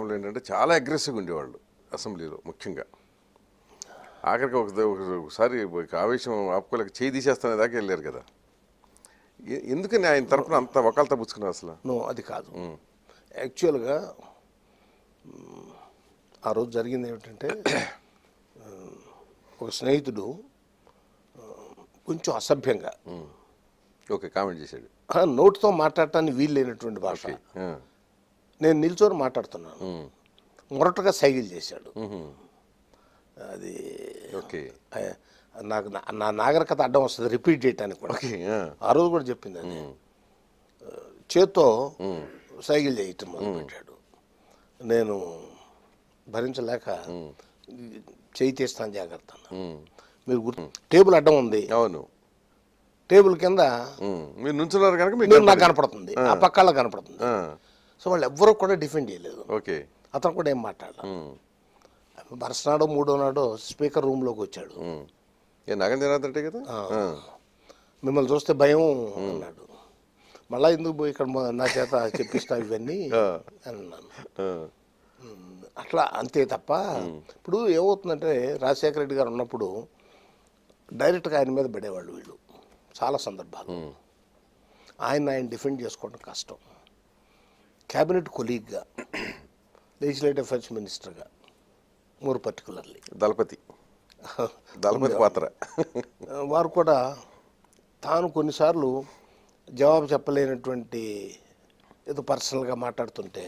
రూపంలో ఏంటంటే చాలా అగ్రెసివ్గా ఉండేవాళ్ళు అసెంబ్లీలో ముఖ్యంగా ఆఖరికి ఒక ఒకసారి ఒక ఆవేశం ఆపుకోలేక చేయి తీసేస్తానే దాకా వెళ్ళారు కదా ఎ- ఎందుకని ఆయన తరపున అంత వకాలతో పుచ్చుకున్నారు అసలు నో అది కాదు యాక్చువల్గా మ్, ఆ రోజు జరిగింది ఏమిటంటే ఆ, ఒక స్నేహితుడు ఆ, కొంచెం అసభ్యంగా ఓకే కామెంట్ చేశాడు ఆ, నోటితో మాట్లాడటానికి వీలు లేనటువంటి భాష ఆ, నేను నిల్చొని మాట్లాడుతున్నాను ఉమ్, మొరటగా సైకిల్ చేశాడు ఉహు, అది ఓకే ఆ, నాకు నా- నా నాగరికత అడ్డం వస్తుంది రిపీట్ చేయడానికి కూడా ఓకే ఆ, ఆ రోజు కూడా చెప్పింది అది ఆ, చేత్తో సైకిల్ చేయటం మొదలుపెట్టాడు నేను భరించలేక చేయి తీస్తాను జాగ్రత్త అన్నా. ఉమ్, మీరు గుర్తు టేబుల్ అడ్డం ఉంది అవును టేబుల్ కింద ఉమ్, మీరు నుంచున్నారు కనుక మీకు మీరు నాకు కనపడుతుంది ఆ పక్కల కనపడుతుంది ఆ, సో వాళ్ళు ఎవ్వరూ కూడా డిఫెండ్ చేయలేదు ఓకే అతను కూడా ఏం మాట్లాడాల ఉమ్, మరుసనాడో మూడో నాడో స్పీకర్ రూమ్లోకి వచ్చాడు ఉమ్. ఏ నగం జనార్దంటే కదా ఆ, మిమ్మల్ని చూస్తే భయం అన్నాడు మళ్ళా ఎందుకు పోయి ఇక్కడ మా- నా చేత చెప్పిస్తా ఇవన్నీ అని అన్నాను ఆ, ఉమ్, అట్లా అంతే తప్ప ఇప్పుడు ఏమవుతుందంటే రాజశేఖర రెడ్డి గారు ఉన్నప్పుడు డైరెక్ట్గా ఆయన మీద పడేవాళ్ళు వీళ్ళు చాలా సందర్భాలు ఆయన ఆయన డిఫెండ్ చేసుకోవడం కష్టం క్యాబినెట్ కొలీగ్గా లెజిస్లేటివ్ అఫైర్స్ మినిస్టర్గా మోర్ పర్టికులర్లీ దళపతి దళపతి పాత్ర వారు కూడా తాను కొన్నిసార్లు జవాబు చెప్పలేనటువంటి ఏదో పర్సనల్గా మాట్లాడుతుంటే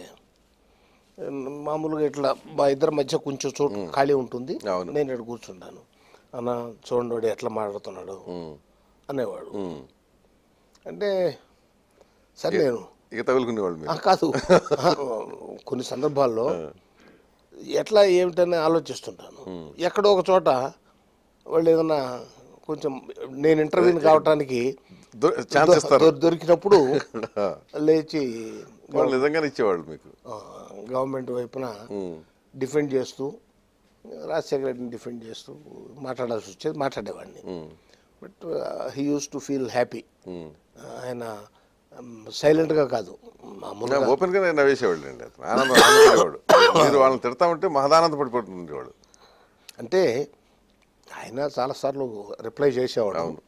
మామూలుగా ఇట్లా మా ఇద్దరి మధ్య కొంచెం చోటు ఖాళీ ఉంటుంది అవును. నేను ఇక్కడ కూర్చుంటాను అన్న చూడండి వాడు ఎట్లా మాట్లాడుతున్నాడు ఉమ్, అనేవాడు ఉమ్. అంటే సరే నేను ఇక తగులుకునేవాళ్ళు ఆ, మీరు కాదు కొన్ని సందర్భాల్లో ఎట్లా ఏమిటని ఆలోచిస్తుంటాను ఎక్కడో ఒక చోట వాళ్ళు ఏదన్నా కొంచెం నేను ఇంటర్వ్యూని కావటానికి దొ- ఛాన్స్ ఇస్తారు దొ- దొరికినప్పుడు లేచి వాళ్ళు నిజంగానే ఇచ్చేవాళ్ళు మీకు ఆ, గవర్నమెంట్ వైపున ఉమ్, డిఫెండ్ చేస్తూ రాజశేఖర రెడ్డిని డిఫెండ్ చేస్తూ మాట్లాడాల్సి వచ్చేది మాట్లాడేవాడిని um, but he use to feel happy um. ఆయన సైలెంట్గా కాదు మామూలుగా ఓపెన్ గా నవ్వేసేవాళ్ళు అండి అతను ఆనందం ఆనందపడేవాడు మీరు వాళ్ళని తిడతా ఉంటే మహదానంద పడిపోతుండేవాడు అంటే ఆయన చాలాసార్లు రిప్లై చేసేవాడు అవును.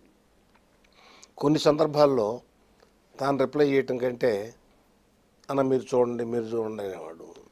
కొన్ని సందర్భాల్లో తాను రిప్లై చేయటం కంటే అన్న మీరు చూడండి మీరు చూడండి అనేవాడు